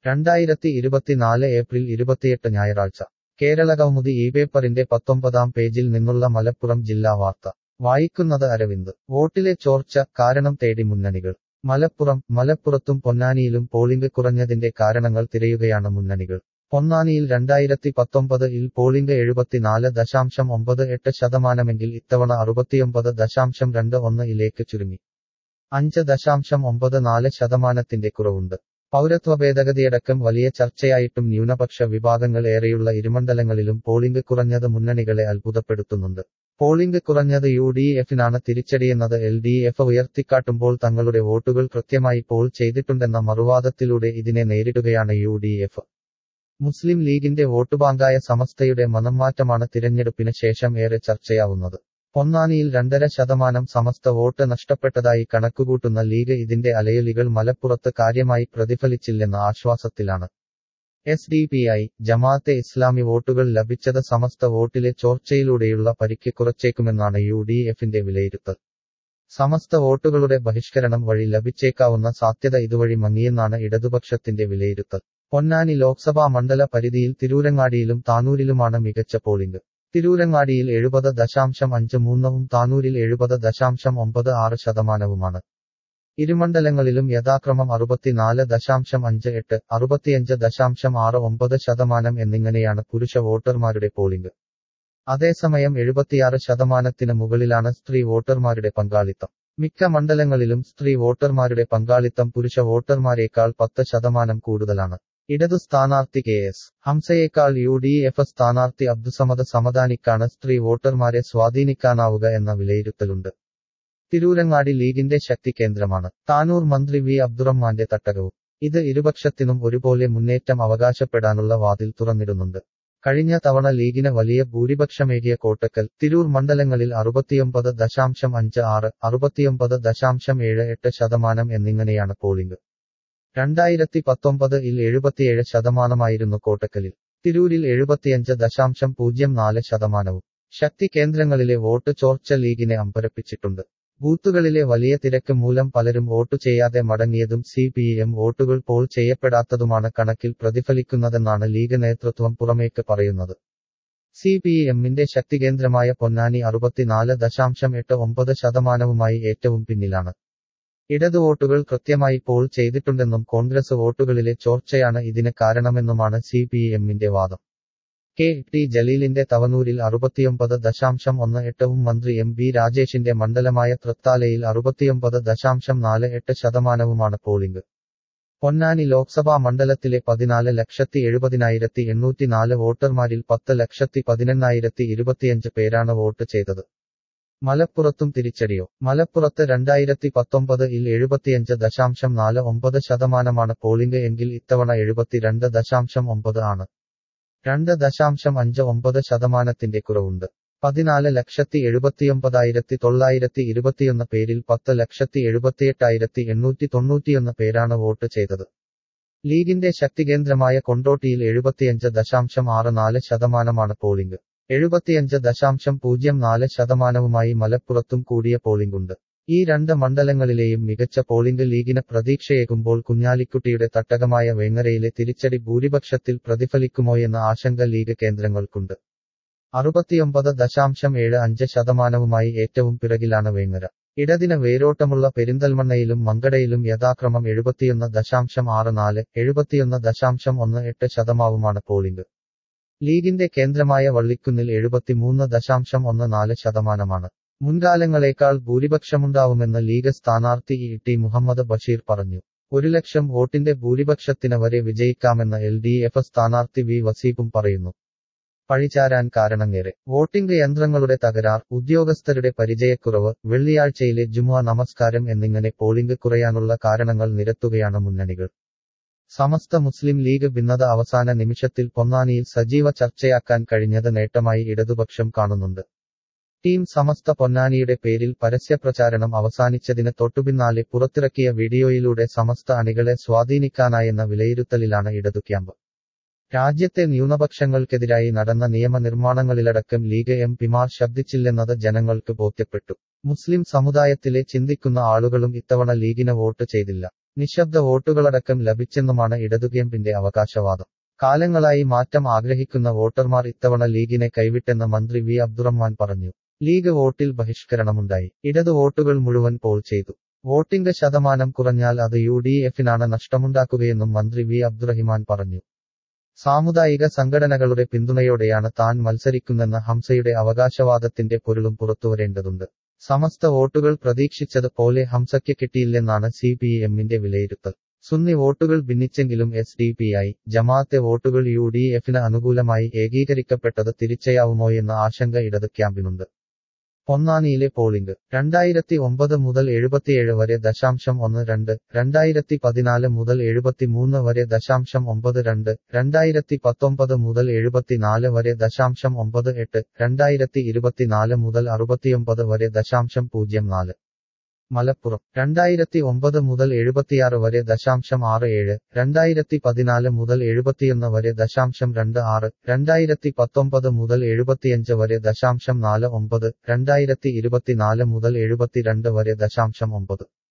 രണ്ടായിരത്തി ഇരുപത്തിനാല് ഏപ്രിൽ ഇരുപത്തിയെട്ട് ഞായറാഴ്ച കേരള കൗമുദി ഈ പേപ്പറിന്റെ പത്തൊമ്പതാം പേജിൽ നിന്നുള്ള മലപ്പുറം ജില്ലാ വാർത്ത വായിക്കുന്നത് അരവിന്ദ് വോട്ടിലെ ചോർച്ച കാരണം തേടി മുന്നണികൾ മലപ്പുറം മലപ്പുറത്തും പൊന്നാനിയിലും പോളിംഗ് കുറഞ്ഞതിന്റെ കാരണങ്ങൾ തിരയുകയാണ് മുന്നണികൾ പൊന്നാനിയിൽ രണ്ടായിരത്തി പത്തൊമ്പത് ഇൽ പോളിംഗ് എഴുപത്തിനാല് ദശാംശം ഒമ്പത് എട്ട് ശതമാനമെങ്കിൽ ഇത്തവണ അറുപത്തിയൊമ്പത് ദശാംശം രണ്ട് ഒന്ന് ഇലേക്ക് ചുരുങ്ങി അഞ്ച് ദശാംശം ഒമ്പത് നാല് ശതമാനത്തിന്റെ കുറവുണ്ട് പൗരത്വ ഭേദഗതിയടക്കം വലിയ ചർച്ചയായിട്ടും ന്യൂനപക്ഷ വിഭാഗങ്ങൾ ഏറെയുള്ള ഇരുമണ്ഡലങ്ങളിലും പോളിംഗ് കുറഞ്ഞത് മുന്നണികളെ അത്ഭുതപ്പെടുത്തുന്നുണ്ട് പോളിംഗ് കുറഞ്ഞത് യു ഡി എഫിനാണ് തിരിച്ചടിയെന്നത് എൽ ഡി എഫ് ഉയർത്തിക്കാട്ടുമ്പോൾ തങ്ങളുടെ വോട്ടുകൾ കൃത്യമായി പോൾ ചെയ്തിട്ടുണ്ടെന്ന മറുവാദത്തിലൂടെ ഇതിനെ നേരിടുകയാണ് യു ഡി എഫ് മുസ്ലിം ലീഗിന്റെ വോട്ടുബാങ്കായ സമസ്തയുടെ മനംമാറ്റമാണ് തിരഞ്ഞെടുപ്പിന് ശേഷം ഏറെ ചർച്ചയാവുന്നത് പൊന്നാനിയിൽ രണ്ടര ശതമാനം സമസ്ത വോട്ട് നഷ്ടപ്പെട്ടതായി കണക്കുകൂട്ടുന്ന ലീഗ് ഇതിന്റെ അലയൊലികൾ മലപ്പുറത്ത് കാര്യമായി പ്രതിഫലിച്ചില്ലെന്ന ആശ്വാസത്തിലാണ് S D P I Jamaat Islami വോട്ടുകൾ ലഭിച്ചത് സമസ്ത വോട്ടിലെ ചോർച്ചയിലൂടെയുള്ള പരിക്ക് കുറച്ചേക്കുമെന്നാണ് യു ഡി എഫിന്റെ വിലയിരുത്തൽ സമസ്ത വോട്ടുകളുടെ ബഹിഷ്കരണം വഴി ലഭിച്ചേക്കാവുന്ന സാധ്യത ഇതുവഴി മങ്ങിയെന്നാണ് ഇടതുപക്ഷത്തിന്റെ വിലയിരുത്തൽ പൊന്നാനി ലോക്സഭാ മണ്ഡല പരിധിയിൽ തിരൂരങ്ങാടിയിലും താനൂരിലുമാണ് മികച്ച പോളിംഗ് തിരൂരങ്ങാടിയിൽ എഴുപത് ദശാംശം അഞ്ച് മൂന്നവും താനൂരിൽ എഴുപത് ദശാംശം ഒമ്പത് ആറ് ശതമാനവുമാണ് ഇരുമണ്ഡലങ്ങളിലും യഥാക്രമം അറുപത്തിനാല് ദശാംശം അഞ്ച് എട്ട് അറുപത്തിയഞ്ച് ദശാംശം ആറ് ഒമ്പത് ശതമാനം എന്നിങ്ങനെയാണ് പുരുഷ വോട്ടർമാരുടെ പോളിംഗ് അതേസമയം എഴുപത്തിയാറ് ശതമാനത്തിന് മുകളിലാണ് സ്ത്രീ വോട്ടർമാരുടെ പങ്കാളിത്തം മിക്ക മണ്ഡലങ്ങളിലും സ്ത്രീ വോട്ടർമാരുടെ പങ്കാളിത്തം പുരുഷ വോട്ടർമാരെക്കാൾ പത്ത് ശതമാനം കൂടുതലാണ് ഇടതു സ്ഥാനാർത്ഥി കെ എസ് ഹംസയേക്കാൾ യു ഡി എഫ് സ്ഥാനാർത്ഥി അബ്ദുസമദ് സമദാനിക്കാണ് സ്ത്രീ വോട്ടർമാരെ സ്വാധീനിക്കാനാവുക എന്ന വിലയിരുത്തലുണ്ട് തിരൂരങ്ങാടി ലീഗിന്റെ ശക്തി കേന്ദ്രമാണ് താനൂർ മന്ത്രി വി അബ്ദുറഹ്മാന്റെ തട്ടകവും ഇത് ഇരുപക്ഷത്തിനും ഒരുപോലെ മുന്നേറ്റം അവകാശപ്പെടാനുള്ള വാതിൽ തുറന്നിടുന്നുണ്ട് കഴിഞ്ഞ തവണ ലീഗിന് വലിയ ഭൂരിപക്ഷമേകിയ കോട്ടക്കൽ തിരൂർ മണ്ഡലങ്ങളിൽ അറുപത്തിയൊമ്പത് ദശാംശം അഞ്ച് ആറ് അറുപത്തിയൊമ്പത് ദശാംശം ഏഴ് എട്ട് ശതമാനം എന്നിങ്ങനെയാണ് പോളിംഗ് രണ്ടായിരത്തി പത്തൊമ്പത് ഇൽ എഴുപത്തിയേഴ് ശതമാനമായിരുന്നു കോട്ടക്കലിൽ തിരൂരിൽ എഴുപത്തിയഞ്ച് ദശാംശം പൂജ്യം നാല് ശതമാനവും ശക്തി കേന്ദ്രങ്ങളിലെ വോട്ട് ചോർച്ച ലീഗിനെ അമ്പരപ്പിച്ചിട്ടുണ്ട് ബൂത്തുകളിലെ വലിയ തിരക്ക് മൂലം പലരും വോട്ടു ചെയ്യാതെ മടങ്ങിയതും സി പി എം വോട്ടുകൾ പോൾ ചെയ്യപ്പെടാത്തതുമാണ് കണക്കിൽ പ്രതിഫലിക്കുന്നതെന്നാണ് ലീഗ് നേതൃത്വം പുറമേക്ക് പറയുന്നത് സി പി എമ്മിന്റെ ശക്തികേന്ദ്രമായ പൊന്നാനി അറുപത്തിനാല് ദശാംശം എട്ട് ഒമ്പത് ശതമാനവുമായി ഏറ്റവും പിന്നിലാണ് ഇടതു വോട്ടുകൾ കൃത്യമായി പോൾ ചെയ്തിട്ടുണ്ടെന്നും കോൺഗ്രസ് വോട്ടുകളിലെ ചോർച്ചയാണ് ഇതിന് കാരണമെന്നുമാണ് സി പി എമ്മിന്റെ വാദം കെ ടി ജലീലിന്റെ തവനൂരിൽ അറുപത്തിയൊമ്പത് ദശാംശം ഒന്ന് എട്ടവും മന്ത്രി എം ബി രാജേഷിന്റെ മണ്ഡലമായ തൃത്താലയിൽ അറുപത്തിയൊമ്പത് ദശാംശം നാല് എട്ട് ശതമാനവുമാണ് പോളിംഗ് പൊന്നാനി ലോക്സഭാ മണ്ഡലത്തിലെ പതിനാല് ലക്ഷത്തി എഴുപതിനായിരത്തി എണ്ണൂറ്റിനാല് വോട്ടർമാരിൽ പത്ത് ലക്ഷത്തി പതിനെണ്ണായിരത്തി ഇരുപത്തിയഞ്ച് പേരാണ് വോട്ട് ചെയ്തത് മലപ്പുറത്തും തിരിച്ചടിയോ മലപ്പുറത്ത് രണ്ടായിരത്തി പത്തൊമ്പത് ഇൽ എഴുപത്തിയഞ്ച് ദശാംശം നാല് ഒമ്പത് ശതമാനമാണ് പോളിംഗ് എങ്കിൽ ഇത്തവണ എഴുപത്തിരണ്ട് ദശാംശം ഒമ്പത് ആണ് രണ്ട് ദശാംശം അഞ്ച് ഒമ്പത് ശതമാനത്തിന്റെ കുറവുണ്ട് പതിനാല് ലക്ഷത്തി എഴുപത്തിയൊമ്പതായിരത്തി തൊള്ളായിരത്തി ഇരുപത്തിയൊന്ന് പേരിൽ പത്ത് ലക്ഷത്തി എഴുപത്തിയെട്ടായിരത്തി എണ്ണൂറ്റി തൊണ്ണൂറ്റിയൊന്ന് പേരാണ് വോട്ട് ചെയ്തത് ലീഗിന്റെ ശക്തികേന്ദ്രമായ കൊണ്ടോട്ടിയിൽ എഴുപത്തിയഞ്ച് ദശാംശം ആറ് നാല് ശതമാനമാണ് പോളിംഗ് എഴുപത്തിയഞ്ച് ദശാംശം പൂജ്യം നാല് ശതമാനവുമായി മലപ്പുറത്തും കൂടിയ പോളിംഗുണ്ട് ഈ രണ്ട് മണ്ഡലങ്ങളിലെയും മികച്ച പോളിംഗ് ലീഗിന് പ്രതീക്ഷയേകുമ്പോൾ കുഞ്ഞാലിക്കുട്ടിയുടെ തട്ടകമായ വേങ്ങരയിലെ തിരിച്ചടി ഭൂരിപക്ഷത്തിൽ പ്രതിഫലിക്കുമോയെന്ന ആശങ്ക ലീഗ് കേന്ദ്രങ്ങൾക്കുണ്ട് അറുപത്തിയൊമ്പത് ദശാംശം ഏഴ് അഞ്ച് ശതമാനവുമായി ഏറ്റവും പിറകിലാണ് വേങ്ങര ഇടതിന് വേരോട്ടമുള്ള പെരിന്തൽമണ്ണയിലും മങ്കടയിലും യഥാക്രമം എഴുപത്തിയൊന്ന് ദശാംശം ആറ് നാല് എഴുപത്തിയൊന്ന് ദശാംശം ഒന്ന് എട്ട് ശതമാവുമാണ് പോളിംഗ് ലീഗിന്റെ കേന്ദ്രമായ വള്ളിക്കുന്നിൽ എഴുപത്തിമൂന്ന് ദശാംശം ഒന്ന് നാല് ശതമാനമാണ് മുൻകാലങ്ങളേക്കാൾ ഭൂരിപക്ഷമുണ്ടാവുമെന്ന് ലീഗ് സ്ഥാനാർത്ഥി ഇ ടി മുഹമ്മദ് ബഷീർ പറഞ്ഞു ഒരു ലക്ഷം വോട്ടിന്റെ ഭൂരിപക്ഷത്തിന് വരെ വിജയിക്കാമെന്ന് എൽ ഡി എഫ് സ്ഥാനാർത്ഥി വി വസീബും പറയുന്നു പഴിചാരാൻ കാരണങ്ങേറെ വോട്ടിംഗ് യന്ത്രങ്ങളുടെ തകരാർ ഉദ്യോഗസ്ഥരുടെ പരിചയക്കുറവ് വെള്ളിയാഴ്ചയിലെ ജുമുഅ നമസ്കാരം എന്നിങ്ങനെ പോളിംഗ് കുറയാനുള്ള കാരണങ്ങൾ നിരത്തുകയാണ് മുന്നണികൾ സമസ്ത മുസ്ലിം ലീഗ് ഭിന്നത അവസാന നിമിഷത്തിൽ പൊന്നാനിയിൽ സജീവ ചർച്ചയാക്കാൻ കഴിഞ്ഞത് നേട്ടമായി ഇടതുപക്ഷം കാണുന്നുണ്ട് ടീം സമസ്ത പൊന്നാനിയുടെ പേരിൽ പരസ്യപ്രചാരണം അവസാനിച്ചതിന് തൊട്ടുപിന്നാലെ പുറത്തിറക്കിയ വീഡിയോയിലൂടെ സമസ്ത അണികളെ സ്വാധീനിക്കാനായെന്ന വിലയിരുത്തലിലാണ് ഇടതു ക്യാമ്പ് രാജ്യത്തെ ന്യൂനപക്ഷങ്ങൾക്കെതിരായി നടന്ന നിയമനിർമ്മാണങ്ങളിലടക്കം ലീഗ് എം പിമാർ ശബ്ദിച്ചില്ലെന്നത് ജനങ്ങൾക്ക് ബോധ്യപ്പെട്ടു മുസ്ലിം സമുദായത്തിലെ ചിന്തിക്കുന്ന ആളുകളും ഇത്തവണ ലീഗിന് വോട്ട് ചെയ്തില്ല നിശബ്ദ വോട്ടുകളടക്കം ലഭിച്ചെന്നുമാണ് ഇടതുക്യാമ്പിന്റെ അവകാശവാദം കാലങ്ങളായി മാറ്റം ആഗ്രഹിക്കുന്ന വോട്ടർമാർ ഇത്തവണ ലീഗിനെ കൈവിട്ടെന്ന് മന്ത്രി വി അബ്ദുറഹ്മാൻ പറഞ്ഞു ലീഗ് വോട്ടിൽ ബഹിഷ്കരണമുണ്ടായി ഇടതു വോട്ടുകൾ മുഴുവൻ പോൾ ചെയ്തു വോട്ടിംഗ് ശതമാനം കുറഞ്ഞാൽ അത് യു ഡി എഫിനാണ് നഷ്ടമുണ്ടാക്കുകയെന്നും മന്ത്രി വി അബ്ദുറഹിമാൻ പറഞ്ഞു സാമുദായിക സംഘടനകളുടെ പിന്തുണയോടെയാണ് താൻ മത്സരിക്കുന്നെന്ന ഹംസയുടെ അവകാശവാദത്തിന്റെ പൊരുളും പുറത്തുവരേണ്ടതുണ്ട് സമസ്ത വോട്ടുകൾ പ്രതീക്ഷിച്ചത് പോലെ ഹംസയ്ക്ക് കിട്ടിയില്ലെന്നാണ് സി പി എമ്മിന്റെ വിലയിരുത്തൽ സുന്നി വോട്ടുകൾ ഭിന്നിച്ചെങ്കിലും S D P I Jamaat വോട്ടുകൾ യു ഡി എഫിന് അനുകൂലമായി ഏകീകരിക്കപ്പെട്ടത് തിരിച്ചയാവുമോയെന്ന ആശങ്ക ഇടത് ക്യാമ്പിനുണ്ട് പൊന്നാനിയിലെ പോളിംഗ് രണ്ടായിരത്തി ഒമ്പത് മുതൽ എഴുപത്തിയേഴ് വരെ ദശാംശം ഒന്ന് രണ്ട് രണ്ടായിരത്തി പതിനാല് മുതൽ എഴുപത്തിമൂന്ന് വരെ ദശാംശം ഒമ്പത് രണ്ട് രണ്ടായിരത്തി പത്തൊമ്പത് മുതൽ എഴുപത്തിനാല് വരെ ദശാംശം ഒമ്പത് എട്ട് രണ്ടായിരത്തി ഇരുപത്തിനാല് മുതൽ അറുപത്തിയൊമ്പത് വരെ ദശാംശം പൂജ്യം നാല് മലപ്പുറം രണ്ടായിരത്തി ഒമ്പത് മുതൽ എഴുപത്തിയാറ് വരെ ദശാംശം ആറ് ഏഴ് രണ്ടായിരത്തി പതിനാല് മുതൽ എഴുപത്തിയൊന്ന് വരെ ദശാംശം രണ്ട് ആറ് രണ്ടായിരത്തി പത്തൊമ്പത് മുതൽ എഴുപത്തിയഞ്ച് വരെ ദശാംശം നാല് ഒമ്പത് രണ്ടായിരത്തി ഇരുപത്തിനാല് മുതൽ എഴുപത്തിരണ്ട് വരെ ദശാംശം ഒമ്പത്